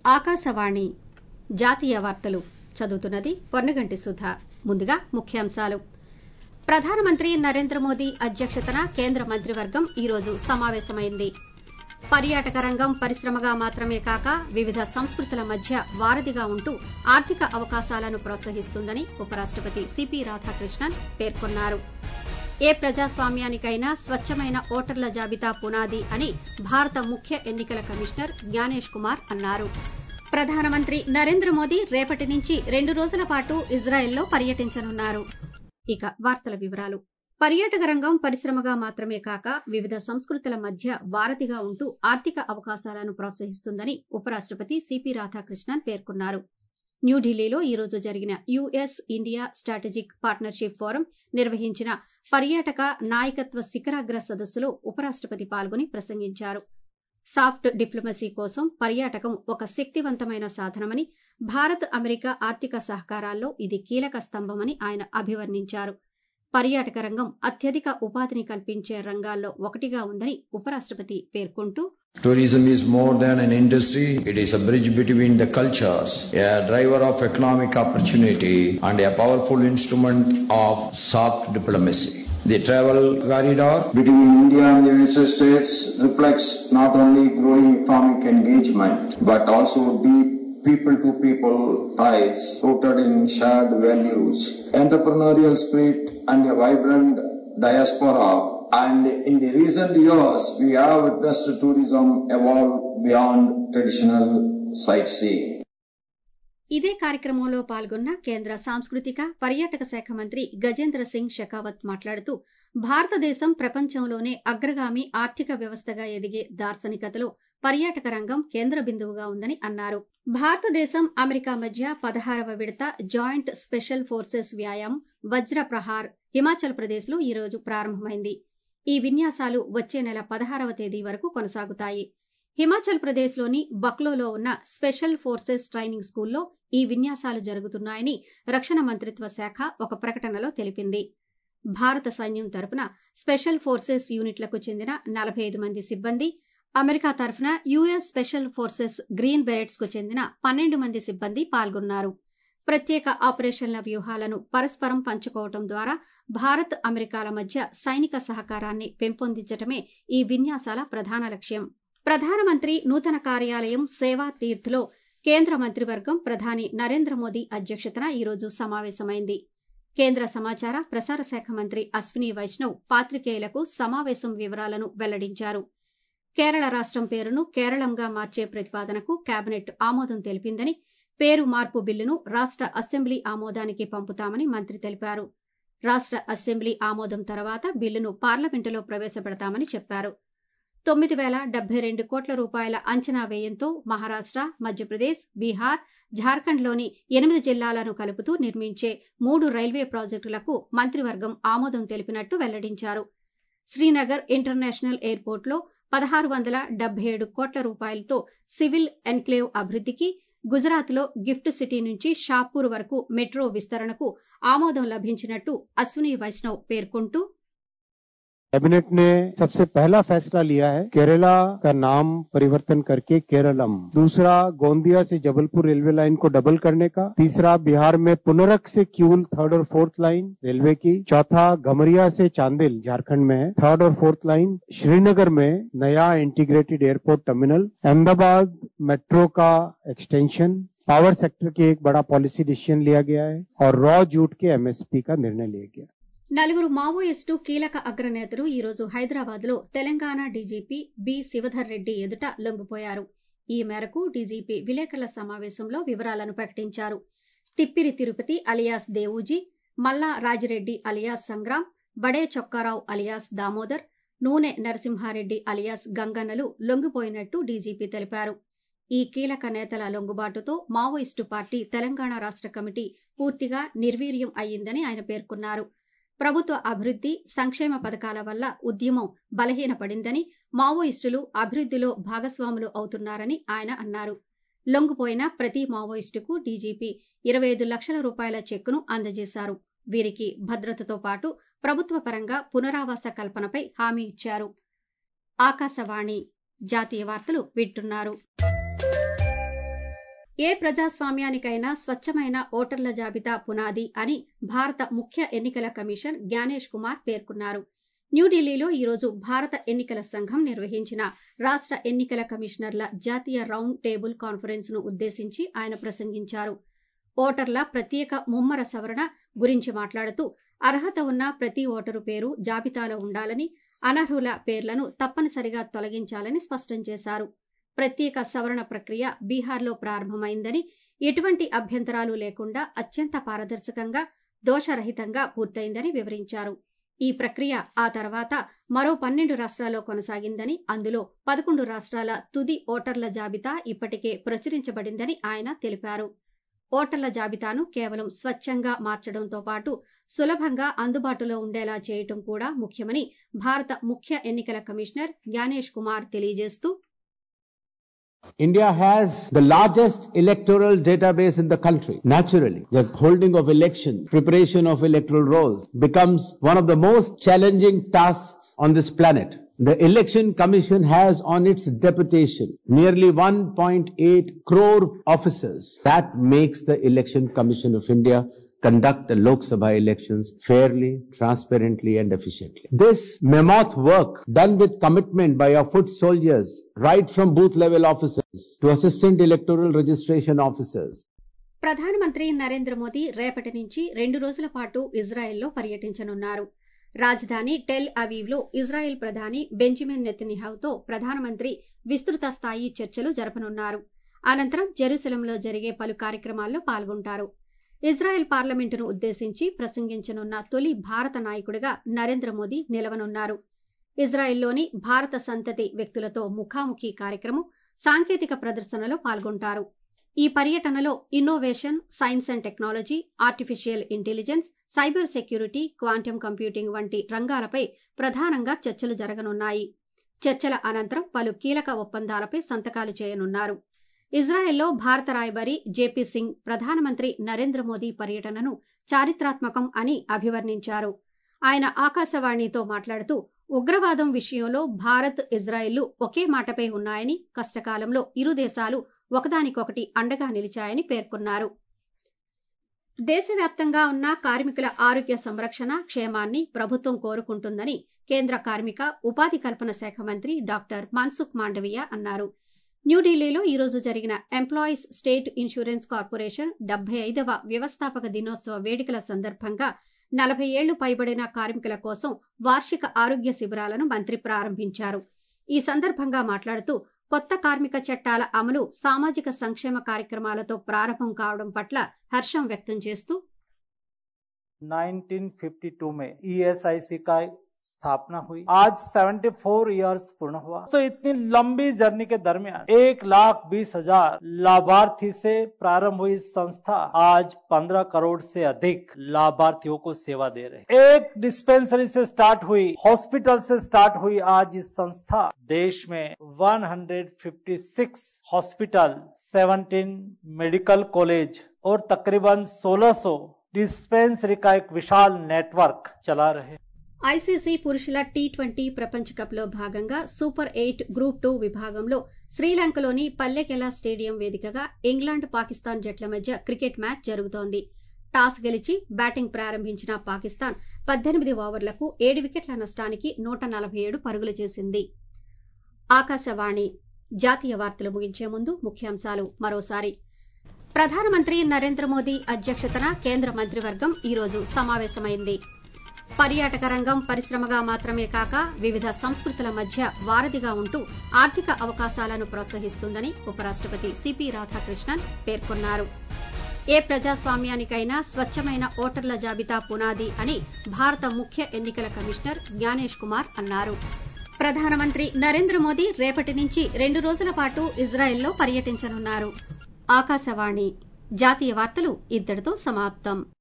ఆకాశవాణి జాతీయ వార్తలు చదువుతున్నది పొన్నగంటి సుధ ముందుగా ముఖ్యాంశాలు ప్రధానమంత్రి నరేంద్ర మోదీ అధ్యక్షతన కేంద్ర మంత్రివర్గం ఈ రోజు సమావేశమైంది పర్యాటక రంగం పరిశ్రమగా మాత్రమే కాక వివిధ సంస్కృతుల మధ్య వారధిగా ఉంటూ ఆర్థిక అవకాశాలను ప్రోత్సహిస్తుందని ఉపరాష్టపతి సిపి రాధాకృష్ణన్ పేర్కొన్నారు ఏ ప్రజాస్వామ్యానికైనా స్వచ్చమైన ఓటర్ల జాబితా పునాది అని భారత ముఖ్య ఎన్నికల కమిషనర్ జ్ఞానేష్ కుమార్ అన్నారు ప్రధానమంత్రి నరేంద్ర మోదీ రేపటి నుంచి రెండు రోజుల పాటు ఇజ్రాయెల్లో పర్యటించనున్నారు ఇక వార్తల వివరాలు పర్యాటక రంగం పరిశ్రమగా మాత్రమే కాక వివిధ సంస్కృతుల మధ్య వారధిగా ఉంటూ ఆర్థిక అవకాశాలను ప్రోత్సహిస్తుందని ఉపరాష్టపతి సిపి రాధాకృష్ణన్ పేర్కొన్నారు న్యూఢిల్లీలో ఈ రోజు జరిగిన U S India strategic partnership forum నిర్వహించిన పర్యాటక నాయకత్వ శిఖరాగ్ర సదస్సులో ఉపరాష్టపతి పాల్గొని ప్రసంగించారు సాఫ్ట్ డిప్లొమసీ కోసం పర్యాటకం ఒక శక్తివంతమైన సాధనమని భారత్ అమెరికా ఆర్థిక సహకారాల్లో ఇది కీలక స్తంభమని ఆయన అభివర్ణించారు పర్యాటక రంగం అత్యధిక ఉపాధిని కల్పించే రంగాల్లో ఒకటిగా ఉందని ఉపరాష్టపతి పేర్కొంటూ Tourism is more than an industry, it is a bridge between the cultures, a driver of economic opportunity, and a powerful instrument of soft diplomacy. The travel corridor between India and the United States reflects not only growing economic engagement but also deep people to people ties rooted in shared values, entrepreneurial spirit, and a vibrant diaspora. And in the recent years, we have witnessed tourism evolve beyond traditional sightseeing. ఇదే కార్యక్రమంలో పాల్గొన్న కేంద్ర సాంస్కృతిక పర్యాటక శాఖ మంత్రి గజేంద్ర సింగ్ షెకావత్ మాట్లాడుతూ భారతదేశం ప్రపంచంలోనే అగ్రగామి ఆర్థిక వ్యవస్థగా ఎదిగే దార్శనికతలో పర్యాటక రంగం కేంద్ర బిందువుగా ఉందని అన్నారు భారతదేశం అమెరికా మధ్య పదహారవ విడత జాయింట్ స్పెషల్ ఫోర్సెస్ వ్యాయామం వజ్ర ప్రహార్ హిమాచల్ ప్రదేశ్ లో ఈ రోజు ప్రారంభమైంది ఈ విన్యాసాలు వచ్చే నెల పదహారవ తేదీ వరకు కొనసాగుతాయి హిమాచల్ ప్రదేశ్ లోని బక్లోలో ఉన్న స్పెషల్ ఫోర్సెస్ ట్రైనింగ్ స్కూల్లో ఈ విన్యాసాలు జరుగుతున్నాయని రక్షణ మంత్రిత్వ శాఖ ఒక ప్రకటనలో తెలిపింది భారత సైన్యం తరపున స్పెషల్ ఫోర్సెస్ యూనిట్లకు చెందిన నలభై ఐదు మంది సిబ్బంది అమెరికా తరఫున U S special forces green berets కు చెందిన పన్నెండు మంది సిబ్బంది పాల్గొన్నారు ప్రత్యేక ఆపరేషన్ల వ్యూహాలను పరస్పరం పంచుకోవడం ద్వారా భారత్ అమెరికాల మధ్య సైనిక సహకారాన్ని పెంపొందించటమే ఈ విన్యాసాల ప్రధాన లక్ష్యం ప్రధానమంత్రి నూతన కార్యాలయం సేవా తీర్థ్లో కేంద్ర మంత్రివర్గం ప్రధాని నరేంద్ర మోదీ అధ్యక్షతన ఈరోజు సమావేశమైంది కేంద్ర సమాచార ప్రసార శాఖ మంత్రి అశ్విని వైష్ణవ్ పాత్రికేయులకు సమావేశం వివరాలను వెల్లడించారు కేరళ రాష్ట్రం పేరును కేరళంగా మార్చే ప్రతిపాదనకు కేబినెట్ ఆమోదం తెలిపిందని పేరు మార్పు బిల్లును రాష్ట్ర అసెంబ్లీ ఆమోదానికి పంపుతామని మంత్రి తెలిపారు రాష్ట్ర అసెంబ్లీ ఆమోదం తర్వాత బిల్లును పార్లమెంటులో ప్రవేశపెడతామని చెప్పారు తొమ్మిది వేల డెబ్బై రెండు కోట్ల రూపాయల అంచనా వ్యయంతో మహారాష్ట్ర మధ్యప్రదేశ్ బీహార్ జార్ఖండ్లోని ఎనిమిది జిల్లాలను కలుపుతూ నిర్మించే మూడు రైల్వే ప్రాజెక్టులకు మంత్రివర్గం ఆమోదం తెలిపినట్టు వెల్లడించారు శ్రీనగర్ ఇంటర్నేషనల్ ఎయిర్పోర్ట్లో పదహారు వందల డెబ్బై ఏడు కోట్ల రూపాయలతో సివిల్ ఎన్క్లేవ్ అభివృద్ధికి గుజరాత్లో గిఫ్ట్ సిటీ నుంచి షాపూర్ వరకు మెట్రో విస్తరణకు ఆమోదం లభించినట్టు అశ్విని వైష్ణవ్ పేర్కొంటూ कैबिनेट ने सबसे पहला फैसला लिया है केरला का नाम परिवर्तन करके केरलम दूसरा गोंदिया से जबलपुर रेलवे लाइन को डबल करने का तीसरा बिहार में पुनरक से क्यूल थर्ड और फोर्थ लाइन रेलवे की चौथा गमरिया से चांदिल झारखंड में है थर्ड और फोर्थ लाइन श्रीनगर में नया integrated airport terminal Ahmedabad metro का एक्सटेंशन पावर सेक्टर के एक बड़ा पॉलिसी डिसीजन लिया गया है और रॉ जूट के एमएसपी का निर्णय लिया गया నలుగురు మావోయిస్టు కీలక అగ్రనేతలు ఈరోజు హైదరాబాద్ లో తెలంగాణ డీజీపీ బి శివధర్ రెడ్డి ఎదుట లొంగిపోయారు ఈ మేరకు డీజీపీ విలేకరుల సమావేశంలో వివరాలను ప్రకటించారు తిప్పిరి తిరుపతి అలియాస్ దేవూజీ మల్లా రాజిరెడ్డి అలియాస్ సంగ్రామ్ బడే చొక్కారావు అలియాస్ దామోదర్ నూనె నరసింహారెడ్డి అలియాస్ గంగన్నలు లొంగిపోయినట్టు డీజీపీ తెలిపారు ఈ కీలక నేతల లొంగుబాటుతో మావోయిస్టు పార్టీ తెలంగాణ రాష్ట్ర కమిటీ పూర్తిగా నిర్వీర్యం అయ్యిందని ఆయన పేర్కొన్నారు ప్రభుత్వ అభివృద్ధి సంక్షేమ పథకాల వల్ల ఉద్యమం బలహీనపడిందని మావోయిస్టులు అభివృద్ధిలో భాగస్వాములు అవుతున్నారని ఆయన అన్నారు లొంగిపోయిన ప్రతి మావోయిస్టుకు డీజీపీ ఇరవై ఐదు లక్షల రూపాయల చెక్కును అందజేశారు వీరికి భద్రతతో పాటు ప్రభుత్వ పరంగా పునరావాస కల్పనపై హామీ ఇచ్చారు ఆకాశవాణి జాతీయ వార్తలు వింటున్నారు ఏ ప్రజాస్వామ్యానికైనా స్వచ్ఛమైన ఓటర్ల జాబితా పునాది అని భారత ముఖ్య ఎన్నికల కమిషన్ జ్ఞానేష్ కుమార్ పేర్కొన్నారు న్యూఢిల్లీలో ఈరోజు భారత ఎన్నికల సంఘం నిర్వహించిన రాష్ట ఎన్నికల కమిషనర్ల జాతీయ రౌండ్ టేబుల్ కాన్ఫరెన్స్ ను ఉద్దేశించి ఆయన ప్రసంగించారు ఓటర్ల ప్రత్యేక ముమ్మర సవరణ గురించి మాట్లాడుతూ అర్హత ఉన్న ప్రతి ఓటరు పేరు జాబితాలో ఉండాలని అనర్హుల పేర్లను తప్పనిసరిగా తొలగించాలని స్పష్టం చేశారు ప్రత్యేక సవరణ ప్రక్రియ బీహార్లో ప్రారంభమైందని ఎటువంటి అభ్యంతరాలు లేకుండా అత్యంత పారదర్శకంగా దోషరహితంగా పూర్తయిందని వివరించారు ఈ ప్రక్రియ ఆ తర్వాత మరో పన్నెండు రాష్ట్రాల్లో కొనసాగిందని అందులో పదకొండు రాష్ట్రాల తుది ఓటర్ల జాబితా ఇప్పటికే ప్రచురించబడిందని ఆయన తెలిపారు ఓటర్ల జాబితాను కేవలం స్వచ్ఛంగా మార్చడంతో పాటు సులభంగా అందుబాటులో ఉండేలా చేయటం కూడా ముఖ్యమని భారత ముఖ్య ఎన్నికల కమిషనర్ జ్ఞానేష్ కుమార్ తెలియజేస్తూ India has the largest electoral database in the country. Naturally, the holding of elections, preparation of electoral rolls becomes one of the most challenging tasks on this planet. The Election Commission has on its deputation nearly 1.8 crore officers. That makes the Election Commission of India conduct the Lok Sabha elections fairly, transparently and efficiently. This mammoth work done with commitment by our foot soldiers, right from booth level officers to assistant electoral registration officers, ప్రధానమంత్రి నరేంద్ర మోదీ రేపటి నుంచి రెండు రోజుల పాటు ఇజ్రాయెల్లో పర్యటించనున్నారు రాజధాని Tel అవీవ్లో ఇజ్రాయెల్ ప్రధాని బెంజమిన్ నెతన్యాహుతో ప్రధానమంత్రి విస్తృత స్థాయి చర్చలు జరపనున్నారు అనంతరం జెరూసలంలో జరిగే పలు కార్యక్రమాల్లో పాల్గొంటారు ఇజ్రాయెల్ పార్లమెంటును ఉద్దేశించి ప్రసంగించనున్న తొలి భారత నాయకుడిగా నరేంద్ర మోదీ నిలవనున్నారు ఇజ్రాయెల్లోని భారత సంతతి వ్యక్తులతో ముఖాముఖి కార్యక్రమం సాంకేతిక ప్రదర్శనలో పాల్గొంటారు ఈ పర్యటనలో innovation science and technology artificial intelligence cyber security quantum computing వంటి రంగాలపై ప్రధానంగా చర్చలు జరగనున్నాయి చర్చల అనంతరం పలు కీలక ఒప్పందాలపై సంతకాలు చేయనున్నారు ఇజ్రాయెల్లో భారత రాయబారి జేపీ సింగ్ ప్రధానమంత్రి నరేంద్ర మోదీ పర్యటనను చారిత్రాత్మకం అని అభివర్ణించారు ఆయన ఆకాశవాణితో మాట్లాడుతూ ఉగ్రవాదం విషయంలో భారత్ ఇజ్రాయెల్లు ఒకే మాటపై ఉన్నాయని కష్టకాలంలో ఇరు దేశాలు ఒకదానికొకటి అండగా నిలిచాయని పేర్కొన్నారు దేశవ్యాప్తంగా ఉన్న కార్మికుల ఆరోగ్య సంరక్షణ క్షేమాన్ని ప్రభుత్వం కోరుకుంటుందని కేంద్ర కార్మిక ఉపాధి కల్పన శాఖ మంత్రి డాక్టర్ మన్సుఖ్ మాండవీయ అన్నారు న్యూఢిల్లీలో ఈరోజు జరిగిన ఎంప్లాయీస్ స్టేట్ ఇన్సూరెన్స్ కార్పొరేషన్ డెబ్బై ఐదవ వ్యవస్థాపక దినోత్సవ వేడుకల సందర్భంగా నలభై ఏళ్లు పైబడిన కార్మికుల కోసం వార్షిక ఆరోగ్య శిబిరాలను మంత్రి ప్రారంభించారు ఈ సందర్భంగా మాట్లాడుతూ కొత్త కార్మిక చట్టాల అమలు సామాజిక సంక్షేమ కార్యక్రమాలతో ప్రారంభం కావడం పట్ల హర్షం వ్యక్తం చేస్తూ 1952 में ईएसआईसी का स्थापना हुई आज 74 इयर्स पूर्ण हुआ तो इतनी लंबी जर्नी के दरमियान एक लाख बीस हजार लाभार्थी से प्रारंभ हुई संस्था आज 15 करोड़ से अधिक लाभार्थियों को सेवा दे रहे एक डिस्पेंसरी से स्टार्ट हुई हॉस्पिटल से स्टार्ट हुई आज इस संस्था देश में 156 हॉस्पिटल 17 मेडिकल कॉलेज और तकरीबन 1600 डिस्पेंसरी का एक विशाल नेटवर्क चला रहे ఐసీసీ పురుషుల టీ ట్వంటీ ప్రపంచ కప్ లో భాగంగా సూపర్ ఎయిట్ గ్రూప్ టూ విభాగంలో శ్రీలంకలోని పల్లెకెలా స్టేడియం వేదికగా ఇంగ్లాండ్ పాకిస్తాన్ జట్ల మధ్య క్రికెట్ మ్యాచ్ జరుగుతోంది టాస్ గెలిచి బ్యాటింగ్ ప్రారంభించిన పాకిస్తాన్ పద్దెనిమిది ఓవర్లకు ఏడు వికెట్ల నష్టానికి నూట నలభై ఏడు పరుగులు చేసింది ఆకాశవాణి జాతీయ వార్తలు ముగించే ముందు ముఖ్యాంశాలు మరోసారి ప్రధానమంత్రి నరేంద్ర మోదీ అధ్యక్షతన కేంద్ర మంత్రివర్గం ఈరోజు సమావేశమైంది పర్యాటక రంగం పరిశ్రమగా మాత్రమే కాక వివిధ సంస్కృతుల మధ్య వారధిగా ఉంటూ ఆర్థిక అవకాశాలను ప్రోత్సహిస్తుందని ఉపరాష్టపతి సిపి రాధాకృష్ణన్ పేర్కొన్నారు ఏ ప్రజాస్వామ్యానికైనా స్వచ్ఛమైన ఓటర్ల జాబితా పునాది అని భారత ముఖ్య ఎన్నికల కమిషనర్ జ్ఞానేష్ కుమార్ అన్నారు ప్రధానమంత్రి నరేంద్ర మోదీ రేపటి నుంచి రెండు రోజుల పాటు ఇజ్రాయెల్లో పర్యటించనున్నారు ఆకాశవాణి జాతీయ వార్తలు ఇంతటితో సమాప్తం